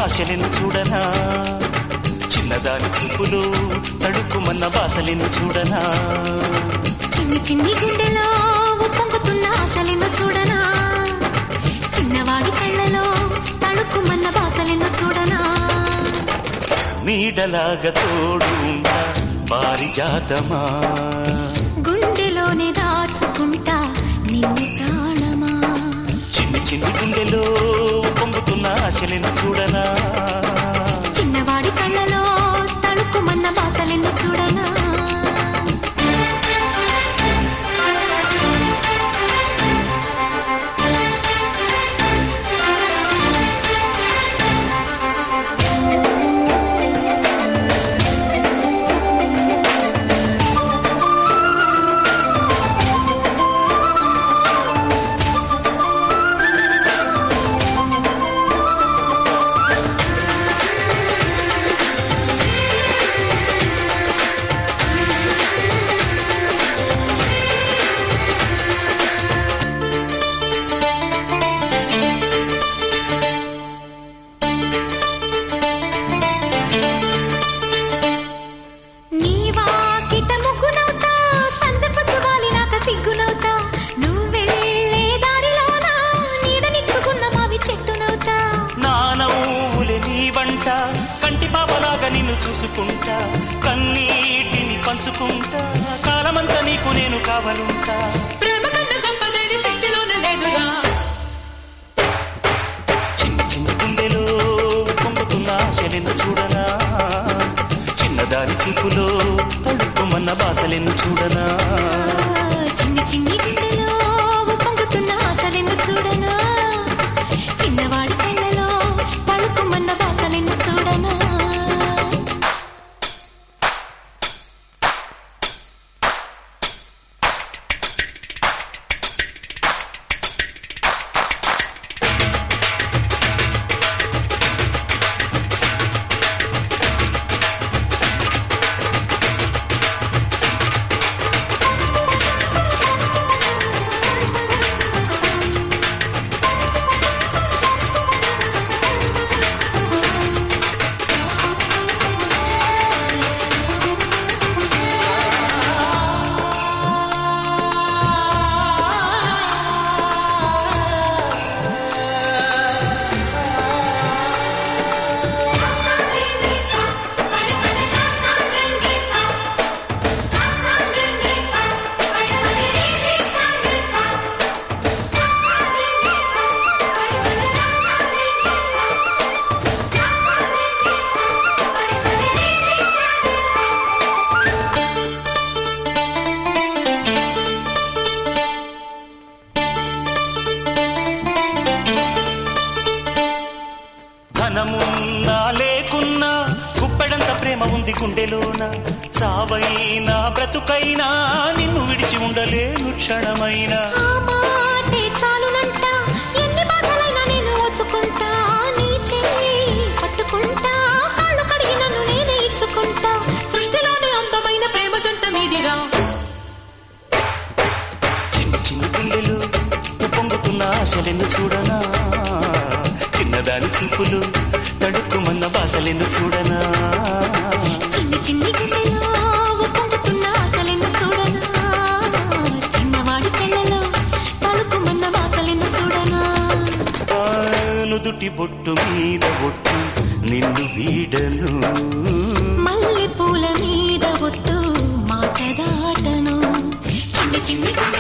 ఆశలను చూడనా చిన్నదాని చూపులు తడుక్కుమన్న బాసలను చూడనా చిన్ని చిన్ని గుండెలో పొంగుతున్న ఆశలెన్నో చూడనా చిన్నవాడి కళ్ళలో తడుక్కుమన్న బాసలెన్నో చూడనా నీడలాగా తోడు ఉంటా పారిజాతమా గుండెలోనే దాచుకుంటా నిన్ను ప్రాణమా చిన్ని చిన్ని గుండెలో పొంగుతున్న ఆశలను చూడనా చిన్నవాడి కళ్ళలో తడుక్కుమన్న బాసలెన్నో చూడనా నీ వాకిట ముగ్గునవుతా సందెపొద్దు వాలినాక సిగ్గునవుతా నువ్వెళ్ళే దారిలోన నీడనిచ్చుకున్న మావి చెట్టునవుతా నా నవ్వులే నీ వంట కంటి పాపలాగా నిన్ను చూసుకుంటా కన్నీటిని పంచుకుంటా కాలమంతా నీకు నేను కావలుంటా ప్రేమ కన్నా గొప్పదేని శక్తిలోన లేదుగా చిన్న చిన్న గుండెలో పొంగుతున్న ఆశలను చూడనా చిన్నదాని చూపులో తడుక్కుమన్న బాసలను చూడనా చిన్ని చిన్ని గుండెలో పొంగుతున్న ఆశలెన్ను చూడనా చిన్నవాడి కళ్ళలో పడుకుమన్న బాసలెన్ను చూడనా ధనమున్నా లేకున్నా గుప్పెడంత ప్రేమ ఉంది గుండెలోన చావైనా బ్రతుకైనా నిన్ను విడిచి ఉండలేను క్షణమైనా ఆ మాటే చాలునంట ఎన్ని బాధలైనా నేను ఓచుకుంటా నీ చెయ్యి పట్టుకుంటా కాళ్ళు కడిగి నన్ను నేనే ఇచ్చుకుంటా సృష్టిలోని అందమైన ప్రేమ జంట మీదిగా చిన్న చిన్న గుండెలు పొంగుతున్న ఆశలెన్ను చూడనా చిన్నదాని చూపులు తడుక్కుమన్న బాసలెన్ను చూడనా చిన్ని చిన్ని గుండెలో పొంగుతున్న ఆశలెన్ను చూడనా చిన్నవాడి కళ్ళలో తలుకుమన్న వాసలెన్ను చూడనా ఆ నుదుటి బొట్టు మీద బొట్టు నిన్ను వీడను మల్లె పూల మీద ఒట్టు మాట దాటను చిన్ని చిన్ని గుండెలో